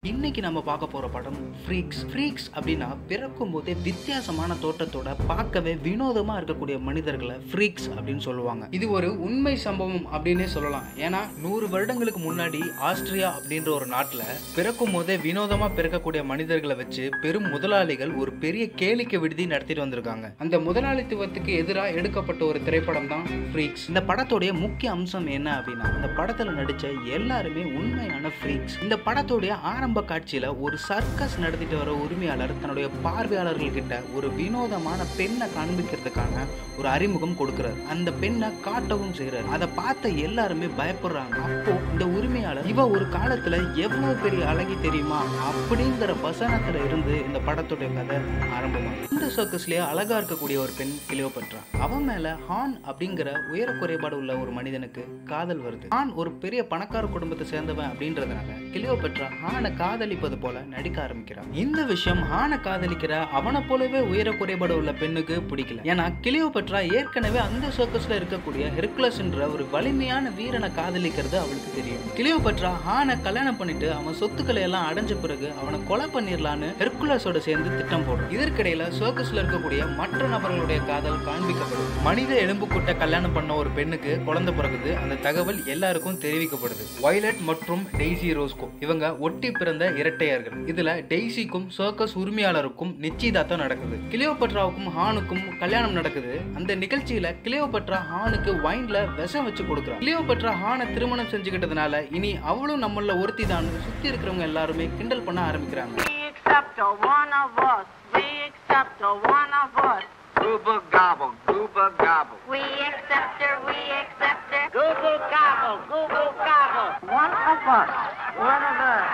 இன்னைக்கு நம்ம பார்க்க போற படம் ஃப்ரீக்ஸ் ஃப்ரீக்ஸ் அப்படின்னா பிறக்கும் போதே வித்தியாசமான தோற்றத்தோட பார்க்கவே வினோதமா இருக்கக்கூடிய மனிதர்களை ஃப்ரீக்ஸ் அப்படின்னு சொல்லுவாங்க இது ஒரு உண்மை சம்பவம் அப்படின்னே சொல்லலாம் ஏன்னா நூறு வருடங்களுக்கு முன்னாடி ஆஸ்திரியா அப்படின்ற ஒரு நாட்டில் பிறக்கும் போதே வினோதமா பிறக்கக்கூடிய மனிதர்களை வச்சு பெரும் முதலாளிகள் ஒரு பெரிய கேளிக்கை விடுதி நடத்திட்டு வந்திருக்காங்க அந்த முதலாளித்துவத்துக்கு எதிராக எடுக்கப்பட்ட ஒரு திரைப்படம் தான் ஃப்ரீக்ஸ் இந்த படத்தோடைய முக்கிய அம்சம் என்ன அப்படின்னா இந்த படத்துல நடிச்ச எல்லாருமே உண்மையான ஃப்ரீக்ஸ் இந்த படத்தோடைய ஆரம்ப காட்சியில ஒரு சர்க்கஸ் நடத்திட்டு வர உரிமையாளர் தன்னுடைய பார்வையாளர்கள் கிட்ட ஒரு வினோதமான பெண்ணை காண்பிக்கிறதுக்கான ஒரு அறிமுகம் கொடுக்கிறார் அந்த பெண்ணை காட்டவும் செய்யறாரு அதை பார்த்த எல்லாருமே பயப்படுறாங்க அப்போ இந்த உரிமையாளர் இவ ஒரு காலத்துல எவ்வளவு பெரிய அழகி தெரியுமா அப்படிங்கிற வசனத்துல இருந்து இந்த படத்துடைய கதை ஆரம்பமாகும் இந்த சர்க்கஸ்லயே அழகா இருக்கக்கூடிய ஒரு பெண் கிளியோபட்ரா அவன் மேல ஹான் அப்படிங்கிற உயர குறைபாடு உள்ள ஒரு மனிதனுக்கு காதல் வருது ஹான் ஒரு பெரிய பணக்கார குடும்பத்தை சேர்ந்தவன் அப்படின்றதுனால கிளியோபட்ரா ஹானை காதலிப்பது போல நடிக்க ஆரம்பிக்கிறான் இந்த விஷயம் ஹானை காதலிக்கிற அவனை போலவே உயர குறைபாடு உள்ள பெண்ணுக்கு பிடிக்கல ஏன்னா கிளியோபட்ரா ஏற்கனவே அந்த சர்க்கஸ்ல இருக்கக்கூடிய ஹெர்குலஸ் என்ற ஒரு வலிமையான வீரனை காதலிக்கிறது அவளுக்கு தெரியும் கிளியோபட்ரா ஹானை கல்யாணம் பண்ணிட்டு அவன் சொத்துக்களை எல்லாம் அடைஞ்ச பிறகு அவனை கொலை பண்ணிடலான்னு ஹெர்குலஸோட சேர்ந்து திட்டம் போடும் இதற்கிடையில சர்க்கஸ்ல இருக்கக்கூடிய மற்ற நபர்களுடைய காதல் காண்பிக்கப்படும் மனித எலும்புக்கூட்ட கல்யாணம் பண்ண ஒரு பெண்ணுக்கு குழந்தை பிறகுது அந்த தகவல் எல்லாருக்கும் தெரிவிக்கப்படுது வயலட் மற்றும் டெய்சி ரோஸ்கோ இவங்க ஒட்டி பிறந்த இரட்டையர்கள் இதுல டெய்சிக்கும் சர்க்கஸ் உரிமையாளருக்கும் நிச்சயதார்த்தம் நடக்குது கிளியோபட்ராவுக்கும் ஹானுக்கும் கல்யாணம் நடக்குது அந்த நிகழ்ச்சியில கிளியோபட்ரா ஹானுக்கு வைன்ல விஷம் வச்சு கொடுக்குறா கிளியோபட்ரா ஹானை திருமணம் செஞ்சுக்கிட்டதுனால இனி அவளும் நம்மள ஒருத்தி தான் சுத்தி இருக்கிறவங்க எல்லாருமே கிண்டல் பண்ண ஆரம்பிக்கிறாங்க We accept a one of us. We accept a one of us. Gooba gobble, gooba gobble. We accept her. We accept her. Google gobble. Google gobble. One of us. One of us.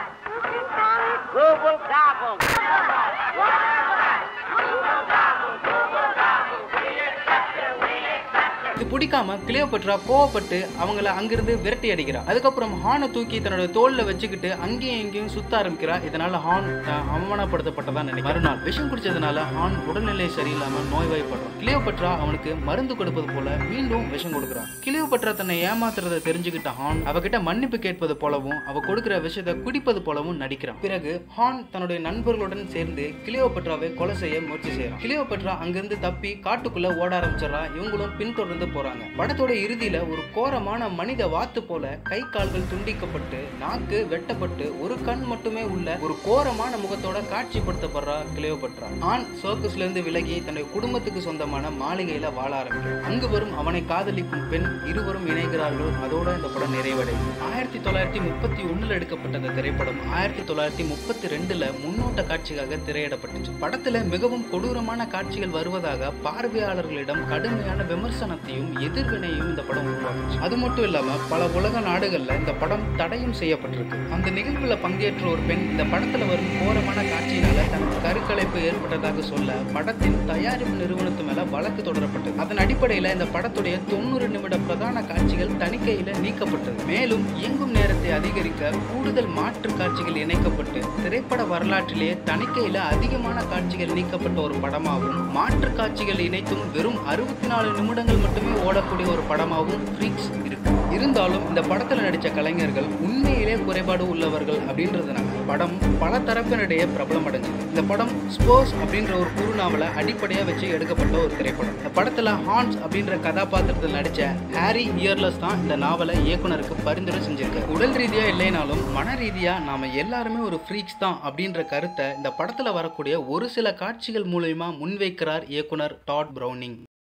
Google gobble. இது பிடிக்காம Cleopatra கோவப்பட்டு அவங்கள அங்கிருந்து விரட்டி அடிக்கிறா அதுக்கப்புறம் ஹானை தூக்கி தன்னோட தோல்ல வச்சுக்கிட்டு அங்கேயும் இங்கேயும் சுத்த ஆரம்பிக்கிறா இதனால ஹான் தான் அவமானப்படுத்தப்பட்டதா நினைக்கிறேன் மறுநாள் விஷம் குடிச்சதுனால ஹான் உடல்நிலை சரியில்லாம நோய்வாய்ப்படுறான் கிளியோபட்ரா அவனுக்கு மருந்து கொடுப்பது போல மீண்டும் விஷம் கொடுக்குறான் கிளியோபட்ரா தன்னை ஏமாத்துறதை தெரிஞ்சுக்கிட்ட ஹான் அவகிட்ட மன்னிப்பு கேட்பது போலவும் அவ கொடுக்கிற விஷயத்தை குடிப்பது போலவும் நடிக்கிறான் பிறகு ஹான் தன்னுடைய நண்பர்களுடன் சேர்ந்து கிளியோபட்ராவை கொலை செய்ய முயற்சி செய்யறான் கிளியோபட்ரா அங்கிருந்து தப்பி காட்டுக்குள்ள ஓட ஆரம்பிச்சிடறா இவங்களும் பின்தொடர்ந்து போறாங்க படத்தோட இறுதியில ஒரு கோரமான மனித வாத்து போல கை கால்கள் துண்டிக்கப்பட்டு நாக்கு வெட்டப்பட்டு ஒரு கண் மட்டுமே உள்ள ஒரு கோரமான முகத்தோட காட்சிப்படுத்தப்படுறா கிளியோபட்ரா ஆண் சர்க்கஸ்ல இருந்து விலகி தன்னுடைய குடும்பத்துக்கு சொந்தமான மாளிகையில வாழ ஆரம்பிக்கிறான் அங்கு வரும் அவனை காதலிக்கும் பெண் இருவரும் இணைகிறார்கள் அதோட இந்த படம் நிறைவடையும் ஆயிரத்தி தொள்ளாயிரத்தி முப்பத்தி ஒண்ணுல எடுக்கப்பட்ட இந்த திரைப்படம் ஆயிரத்தி தொள்ளாயிரத்தி முப்பத்தி ரெண்டுல முன்னோட்ட காட்சிக்காக திரையிடப்பட்டுச்சு படத்துல மிகவும் கொடூரமான காட்சிகள் வருவதாக பார்வையாளர்களிடம் கடுமையான விமர்சனத்தையும் எதிர்வினையும் இந்த படம் உருவாக்குச்சு அது மட்டும் இல்லாம பல உலக நாடுகள்ல இந்த படம் தடையும் செய்யப்பட்டிருக்கு அந்த நிகழ்வுல பங்கேற்ற ஒரு பெண் இந்த படத்துல வரும் கோரமான காட்சியினால தனக்கு கருக்கலைப்பு ஏற்பட்டதாக சொல்ல படத்தின் தயாரிப்பு நிறுவனத்து மேல வழக்கு தொடரப்பட்டது அதன் அடிப்படையில இந்த படத்துடைய தொண்ணூறு நிமிட பிரதான காட்சிகள் தணிக்கையில நீக்கப்பட்டது மேலும் இயங்கும் நேரத்தை அதிகரிக்க கூடுதல் மாற்று காட்சிகள் இணைக்கப்பட்டு திரைப்பட வரலாற்றிலேயே தணிக்கையில அதிகமான காட்சிகள் நீக்கப்பட்ட ஒரு படமாகவும் மாற்று காட்சிகள் இணைத்தும் வெறும் அறுபத்தி நாலு நிமிடங்கள் மட்டுமே ஓடக்கூடிய ஒரு படமாகவும் ஃப்ரீக்ஸ் இருக்கு இருந்தாலும் இந்த படத்துல நடிச்ச கலைஞர்கள் உண்மையிலே குறைபாடு உள்ளவர்கள் அப்படின்றதுனால படம் பல தரப்பினரிடையே பிரபலம் அடைஞ்சது இந்த படம் ஸ்போர்ஸ் அப்படின்ற ஒரு குறுநாவலை அடிப்படையா வச்சு எடுக்கப்பட்ட ஒரு திரைப்படம் இந்த படத்துல ஹான்ஸ் அப்படின்ற கதாபாத்திரத்தில் நடிச்ச ஹாரி இயர்லஸ் தான் இந்த நாவலை இயக்குனருக்கு பரிந்துரை செஞ்சிருக்காரு உடல் ரீதியா இல்லைனாலும் மன ரீதியா நாம எல்லாருமே ஒரு ஃப்ரீக்ஸ் தான் அப்படின்ற கருத்தை இந்த படத்துல வரக்கூடிய ஒரு சில காட்சிகள் மூலயமா முன்வைக்கிறார் இயக்குனர் டாட் பிரவுனிங்